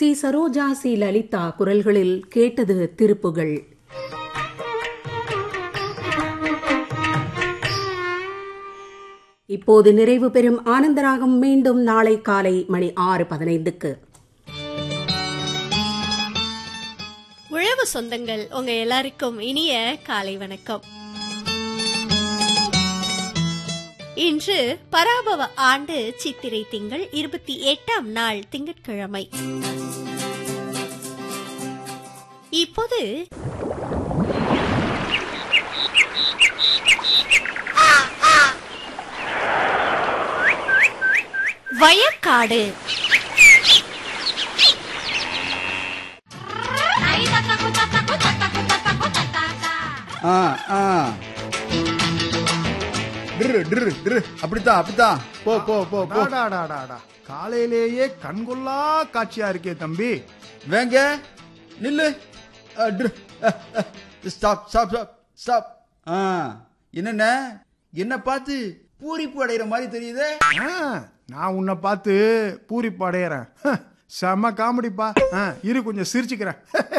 C Saroja C Lalitha குரல்களில் கேட்டது திருப்புகள் இப்போது நிறைவு பெறும் ஆனந்தராகம் மீண்டும் நாளை காலை மணி ஆறு பதினைந்துக்கு உழவு சொந்தங்கள் உங்க எல்லாருக்கும் இனிய காலை வணக்கம் இன்று பராபவ ஆண்டு சித்திரை திங்கள் இருபத்தி எட்டாம் நாள் திங்கட்கிழமை இப்போது வயக்காடு ஆ ஆ டிரு டிரு டிரு அப்படித்தான் அப்படித்தான் போ போ போ போ டாடாடாடாடா. காலையிலேயே கண்கொள்ளா காட்சியா இருக்கே தம்பி வேங்க நில்லு அ, டிரு ஸ்டாப் ஸ்டாப் ஸ்டாப் ஸ்டாப் ஆ என்னண்ணே என்ன பார்த்து பூரிப்பு அடைகிற மாதிரி தெரியுதே ஆ, நான் உன்னை பார்த்து பூரிப்பு அடையறேன் ஹ, செம காமெடிப்பா ஆ, இரு கொஞ்சம் சிரிச்சுக்கிறேன்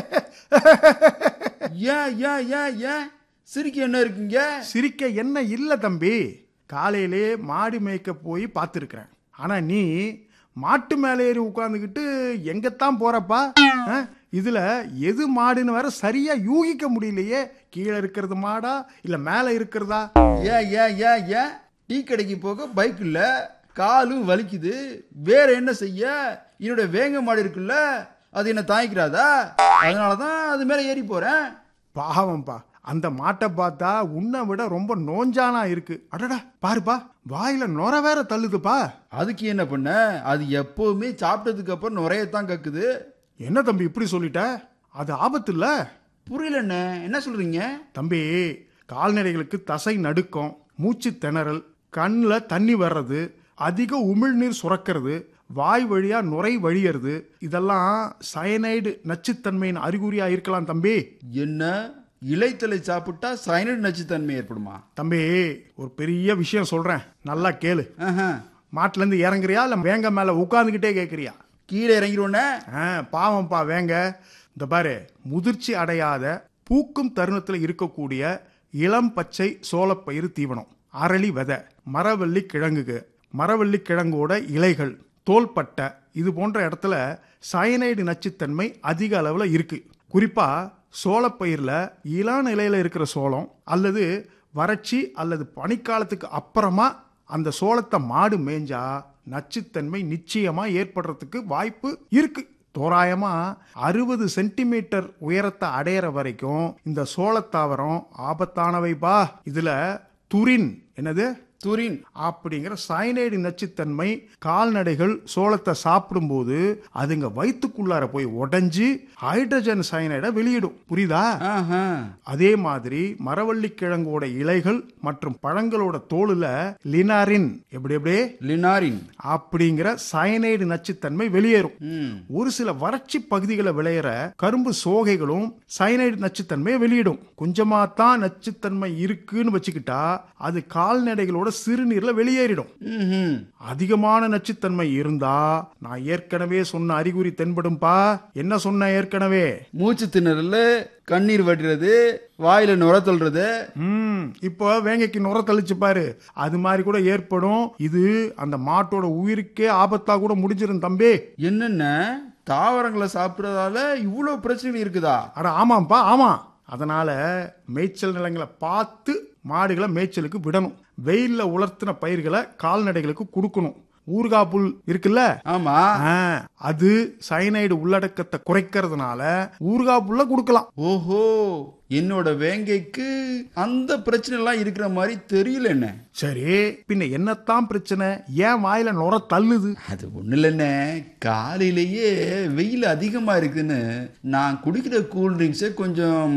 ஏன் ஏன் ஏன் ஏன் சிரிக்க என்ன இருக்குங்க சிரிக்க என்ன இல்ல தம்பி காலையிலே மாடு மேய்க்க போய் பார்த்துருக்கிறேன் ஆனா நீ மாட்டு மேலே ஏறி உட்காந்துக்கிட்டு எங்கத்தான் போறப்பா ஆ, இதுல எது மாடுன்னு வேற சரியா யூகிக்க முடியலையே கீழே இருக்கிறது மாடா இல்ல மேல இருக்கிறதா ஏன் ஏன் ஏன் ஏன் டீ கடைக்கு போக பைக் இல்ல காலும் வலிக்குது வேற என்ன செய்ய என்னோட வேங்க மாடு இருக்குல்ல அது என்ன தாங்கிக்கிறாதா அதனாலதான் அது மேல ஏறி போறேன் பாவம்பா அந்த மாட்டை பார்த்தா உன்னை விட ரொம்ப நோஞ்சானா இருக்கு அடடா பாருப்பா வாயில நொர வேற தள்ளுதுப்பா அதுக்கு என்ன பண்ண அது எப்பவுமே சாப்பிட்டதுக்கு அப்புறம் நுரையத்தான் கக்குது என்ன தம்பி இப்படி சொல்லிட்ட அது ஆபத்து இல்ல புரியலண்ணே என்ன சொல்றீங்க தம்பி கால்நடைகளுக்கு தசை நடுக்கம் மூச்சு திணறல் கண்ணில் தண்ணி வர்றது அதிக உமிழ்நீர் சுரக்கிறது வாய் வழியா நுரை வழியறது இதெல்லாம் சயனைடு நச்சுத்தன்மையின் அறிகுறியா இருக்கலாம் தம்பி என்ன இலைத்தலை சாப்பிட்டா சைனட் நச்சுத்தன்மை ஏற்படுமா தம்பி ஒரு பெரிய விஷயம் சொல்றேன் நல்லா கேளு ஆஹா. மாட்டுல இருந்து இறங்குறியா இல்ல வேங்க மேல உட்காந்துக்கிட்டே கேக்குறியா கீழே இறங்கிடுவோண்ணே ஆ, பாவம்ப்பா வேங்க இந்த பாரு முதிர்ச்சி அடையாத பூக்கும் தருணத்துல இருக்கக்கூடிய இளம் பச்சை சோளப்பயிறு தீவனம் அரளி விதை மரவள்ளி கிழங்குக மரவள்ளி கிழங்கோட இலைகள் தோள்பட்டை இது போன்ற இடத்துல சயனைடு நச்சுத்தன்மை அதிக அளவுல இருக்கு குறிப்பா சோளப்பயிர்ல இளா நிலையில இருக்கிற சோளம் அல்லது வறட்சி அல்லது பனிக்காலத்துக்கு அப்புறமா அந்த சோளத்தை மாடு மேய்ஞ்சா நச்சுத்தன்மை நிச்சயமா ஏற்படுறதுக்கு வாய்ப்பு இருக்கு தோராயமா அறுபது சென்டிமீட்டர் உயரத்தை அடையிற வரைக்கும் இந்த சோளத்தாவரம் ஆபத்தானவைப்பா இதுல துரின் என்னது துரின் அப்படிங்கிற சயனைடு நச்சுத்தன்மை கால்நடைகள் சோளத்தை சாப்பிடும்போது அதுங்க வயிற்றுக்குள்ளார போய் உடைஞ்சு ஹைட்ரஜன் சயனைடை வெளியிடும் புரியுதா ஆஹா. அதே மாதிரி மரவள்ளி கிழங்கோட இலைகள் மற்றும் பழங்களோட தோலுல லினாரின் எப்படி எப்படி லினாரின் அப்படிங்கிற சயனைடு நச்சுத்தன்மை வெளியேறும் ம். ஒரு சில வறட்சி பகுதிகளை விளையிற கரும்பு சோகைகளும் சயனைடு நச்சுத்தன்மையை வெளியிடும் கொஞ்சமா தான் நச்சுத்தன்மை இருக்குன்னு வச்சுக்கிட்டா அது கால்நடைகளோட சிறுநீர்ல வெளியேறிடும் ம்ஹும். அதிகமான நச்சுத்தன்மை இருந்தா நான் ஏற்கனவே சொன்ன அறிகுறி தென்படும்பா என்ன சொன்ன ஏற்கனவே மூச்சு திணறல் கண்ணீர் வடிறது வாயில நுர தள்ளுறது ம் இப்போ வேங்கைக்கு நுர தள்ளிச்சு பாரு அது மாதிரி கூட ஏற்படும் இது அந்த மாட்டோட உயிருக்கே ஆபத்தா கூட முடிஞ்சிரும் தம்பி என்னென்ன தாவரங்களை சாப்பிட்றதால இவ்வளோ பிரச்சனைகள் இருக்குதா அட ஆமாம்ப்பா ஆமா அதனால மேய்ச்சல் நிலங்களை பார்த்து மாடுகளை மேய்ச்சலுக்கு விடணும் வெயில்ல உலர்த்தின பயிர்களை கால்நடைகளுக்கு கொடுக்கணும் ஊறுகாய் புல் இருக்குல்ல ஆமா ஆ, அது சயனைடு உள்ளடக்கத்தை குறைக்கிறதுனால ஊறுகாய் புல்ல கொடுக்கலாம் ஓஹோ என்னோட வேங்கைக்கு அந்த பிரச்சனை எல்லாம் இருக்கிற மாதிரி தெரியல என்ன சரி பின்ன என்னத்தான் பிரச்சனை ஏன் வாயில நுர தள்ளுது அது ஒண்ணு இல்லைண்ணே காலையிலேயே வெயில் அதிகமா இருக்குன்னு நான் குடிக்கிற கூல் ட்ரிங்க்ஸை கொஞ்சம்